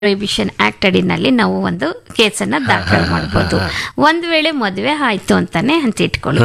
Prohibition act ಅಡಿನಲ್ಲಿ ನಾವು ಒಂದು ಕೇಸನ್ನ ದಾಖಲು ಮಾಡಬಹುದು ಒಂದ್ ವೇಳೆ ಮದುವೆ ಆಯ್ತು ಅಂತಾನೆ ಅಂತ ಇಟ್ಕೊಳ್ಳಿ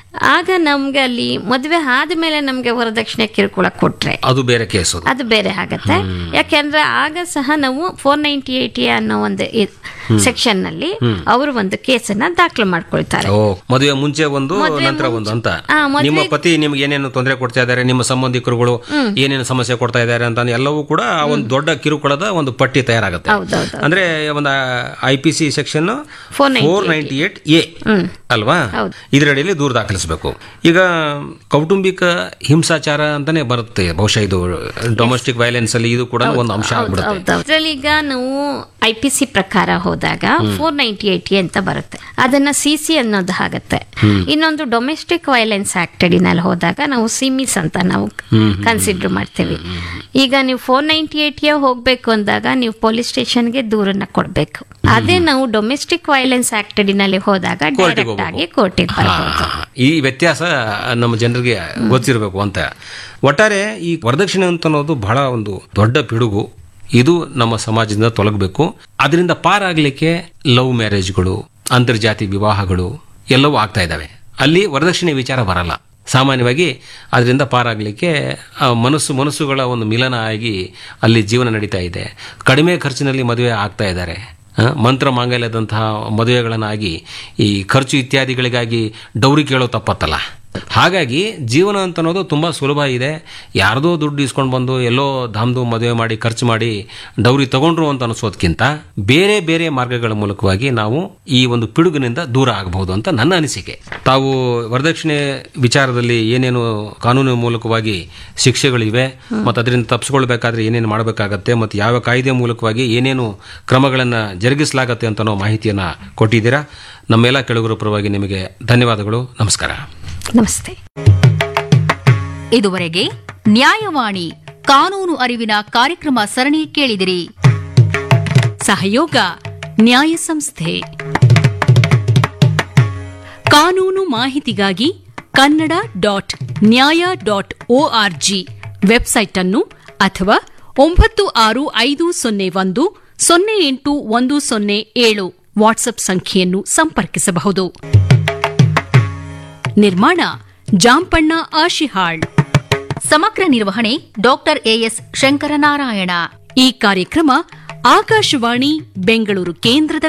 ಆಗ ನಮ್ಗೆ ಅಲ್ಲಿ ಮದುವೆ ಆದ್ಮೇಲೆ ನಮ್ಗೆ ವರದಕ್ಷಿಣೆ ಕಿರುಕುಳ ಕೊಟ್ರೆ ಅದು ಬೇರೆ ಕೇಸ್ ಅದು ಅದು ಬೇರೆ ಆಗತ್ತೆ ಯಾಕೆಂದ್ರೆ ಆಗ ಸಹ ನಾವು ಫೋರ್ ನೈಂಟಿ ಏಟಿ ಅನ್ನೋ ಒಂದು ಸೆಕ್ಷನ್ ನಲ್ಲಿ ಅವರು ಒಂದು ಕೇಸನ್ನ ದಾಖಲು ಮಾಡ್ಕೊಳ್ತಾರೆ ಓ ಮದುವೆ ಮುಂಚೆ ಒಂದು ಮದುವೆ ನಂತರ ಮುಂಚೆ- ಒಂದು ಅಂತ ಆ, ಮದುವೆ- ನಿಮ್ಮ ಪತಿ ನಿಮ್ಗೆ ಏನೇನು ತೊಂದರೆ ಕೊಡ್ತಾ ಇದ್ದಾರೆ ನಿಮ್ಮ ಸಂಬಂಧಿಕರುಗಳು ಏನೇನು ಸಮಸ್ಯೆ ಕೊಡ್ತಾ ಇದ್ದಾರೆ ಅಂತ ಎಲ್ಲವೂ ಕೂಡ ಆ ಒಂದು ದೊಡ್ಡ ಕಿರುಕುಳದ ಒಂದು ಪಟ್ಟಿ ತಯಾರಾಗುತ್ತೆ ಹೌದೌದು ಅಂದ್ರೆ ಒಂದು I P C section 498 four ninety eight A ಅಲ್ವಾ ಹೌದು. ಇದರಡಿಯಲ್ಲಿ ದೂರ ದಾಖಲಿಸಬೇಕು ಈಗ ಕೌಟುಂಬಿಕ ಹಿಂಸಾಚಾರ ಅಂತಾನೆ ಬರುತ್ತೆ ಬಹುಶಃ ಇದು ಡೊಮೆಸ್ಟಿಕ್ ವೈಲೆನ್ಸ್ ಅಲ್ಲಿ ಇದು ಕೂಡ ಒಂದು ಅಂಶ ಆಗ್ಬಿಡುತ್ತೆ ಹೌದೌದು ಅದ್ರಲ್ಲಿ ಈಗ ನಾವು ಐ ಪಿ ಸಿ ಪ್ರಕಾರ ಹೋದಾಗ ಫೋರ್ ನೈಂಟಿ ಏಟಿ ಅಂತ ಬರುತ್ತೆ ಅದನ್ನ ಸಿ ಸಿ ಅನ್ನೋದು ಆಗತ್ತೆ ಇನ್ನೊಂದು ಡೊಮೆಸ್ಟಿಕ್ ವೈಲೆನ್ಸ್ ಆಕ್ಟ್ ಅಡಿನಲ್ಲಿ ಹೋದಾಗ ನಾವು ಸಿಮಿಸ್ ಅಂತ ನಾವು ಕನ್ಸಿಡರ್ ಮಾಡ್ತೇವೆ ಈಗ ನೀವು ಫೋರ್ ನೈಂಟಿ ಏಟಿಯ ಹೋಗ್ಬೇಕು ಅಂದಾಗ ನೀವು ಪೊಲೀಸ್ ಸ್ಟೇಷನ್ಗೆ ದೂರನ್ನ ಕೊಡ್ಬೇಕು ಅದೇ ನಾವು ಡೊಮೆಸ್ಟಿಕ್ ವೈಲೆನ್ಸ್ ಆಕ್ಟ್ ಅಡಿನಲ್ಲಿ ಹೋದಾಗ ಡೈರೆಕ್ಟ್ ಆಗಿ ಕೋರ್ಟಿಗೆ ಬರ್ಬೋದು ಈ ವ್ಯತ್ಯಾಸ ನಮ್ಮ ಜನರಿಗೆ ಗೊತ್ತಿರಬೇಕು ಅಂತ ಒಟ್ಟಾರೆ ಈ ವರದಕ್ಷಿಣೆ ಅಂತ ಅನ್ನೋದು ಬಹಳ ಒಂದು ದೊಡ್ಡ ಪಿಡುಗು ಇದು ನಮ್ಮ ಸಮಾಜದಿಂದ ತೊಲಗಬೇಕು ಅದರಿಂದ ಪಾರಾಗಲಿಕ್ಕೆ ಲವ್ ಮ್ಯಾರೇಜ್ಗಳು ಅಂತರ್ಜಾತಿ ವಿವಾಹಗಳು ಎಲ್ಲವೂ ಆಗ್ತಾ ಇದ್ದಾವೆ ಅಲ್ಲಿ ವರದಕ್ಷಿಣೆ ವಿಚಾರ ಬರಲ್ಲ ಸಾಮಾನ್ಯವಾಗಿ ಅದರಿಂದ ಪಾರಾಗಲಿಕ್ಕೆ ಆ ಮನಸ್ಸು ಮನಸ್ಸುಗಳ ಒಂದು ಮಿಲನ ಆಗಿ ಅಲ್ಲಿ ಜೀವನ ನಡೀತಾ ಇದೆ ಕಡಿಮೆ ಖರ್ಚಿನಲ್ಲಿ ಮದುವೆ ಆಗ್ತಾ ಇದ್ದಾರೆ ಆ, ಮಂತ್ರ ಮಾಂಗಲ್ಯದಂತಹ ಮದುವೆಗಳನ್ನಾಗಿ ಈ ಖರ್ಚು ಇತ್ಯಾದಿಗಳಿಗಾಗಿ ಡೌರಿ ಕೇಳೋ ತಪ್ಪತ್ತಲ್ಲ ಹಾಗಾಗಿ ಜೀವನ ಅಂತ ಅನ್ನೋದು ತುಂಬ ಸುಲಭ ಇದೆ ಯಾರ್ದೋ ದುಡ್ಡು ಇಸ್ಕೊಂಡು ಬಂದು ಎಲ್ಲೋ ಧಾಮ್ದು ಮದುವೆ ಮಾಡಿ ಖರ್ಚು ಮಾಡಿ ಡೌರಿ ತಗೊಂಡ್ರು ಅಂತ ಅನಿಸೋದಕ್ಕಿಂತ ಬೇರೆ ಬೇರೆ ಮಾರ್ಗಗಳ ಮೂಲಕವಾಗಿ ನಾವು ಈ ಒಂದು ಪಿಡುಗಿನಿಂದ ದೂರ ಆಗಬಹುದು ಅಂತ ನನ್ನ ಅನಿಸಿಕೆ ತಾವು ವರದಕ್ಷಿಣೆ ವಿಚಾರದಲ್ಲಿ ಏನೇನು ಕಾನೂನು ಮೂಲಕವಾಗಿ ಶಿಕ್ಷೆಗಳಿವೆ ಮತ್ತು ಅದರಿಂದ ತಪ್ಪಿಸ್ಕೊಳ್ಬೇಕಾದ್ರೆ ಏನೇನು ಮಾಡಬೇಕಾಗತ್ತೆ ಮತ್ತು ಯಾವ ಕಾಯ್ದೆ ಮೂಲಕವಾಗಿ ಏನೇನು ಕ್ರಮಗಳನ್ನು ಜರುಗಿಸಲಾಗತ್ತೆ ಅಂತ ಅನ್ನೋ ಮಾಹಿತಿಯನ್ನು ಕೊಟ್ಟಿದ್ದೀರಾ ನಮ್ಮೆಲ್ಲ ಕೆಳಗರ ಪರವಾಗಿ ನಿಮಗೆ ಧನ್ಯವಾದಗಳು ನಮಸ್ಕಾರ ನಮಸ್ತೆ ಇದುವರೆಗೆ ನ್ಯಾಯವಾಣಿ ಕಾನೂನು ಅರಿವಿನ ಕಾರ್ಯಕ್ರಮ ಸರಣಿ ಕೇಳಿದಿರಿ ಸಹಯೋಗ ನ್ಯಾಯ ಸಂಸ್ಥೆ ಕಾನೂನು ಮಾಹಿತಿಗಾಗಿ Kannada dot Nyaya dot ORG website ಅನ್ನು ಅಥವಾ ಒಂಬತ್ತು ಆರು ಐದು ಸೊನ್ನೆ ಒಂದು ಸೊನ್ನೆ ಎಂಟು ಒಂದು ಸೊನ್ನೆ ಏಳು ವಾಟ್ಸ್ಆಪ್ ಸಂಖ್ಯೆಯನ್ನು ಸಂಪರ್ಕಿಸಬಹುದು ನಿರ್ಮಾಣ ಜಾಂಪಣ್ಣ ಆಶಿಹಾಳ್ ಸಮಗ್ರ ನಿರ್ವಹಣೆ ಡಾಕ್ಟರ್ ಎಎಸ್ ಶಂಕರನಾರಾಯಣ ಈ ಕಾರ್ಯಕ್ರಮ ಆಕಾಶವಾಣಿ ಬೆಂಗಳೂರು ಕೇಂದ್ರದ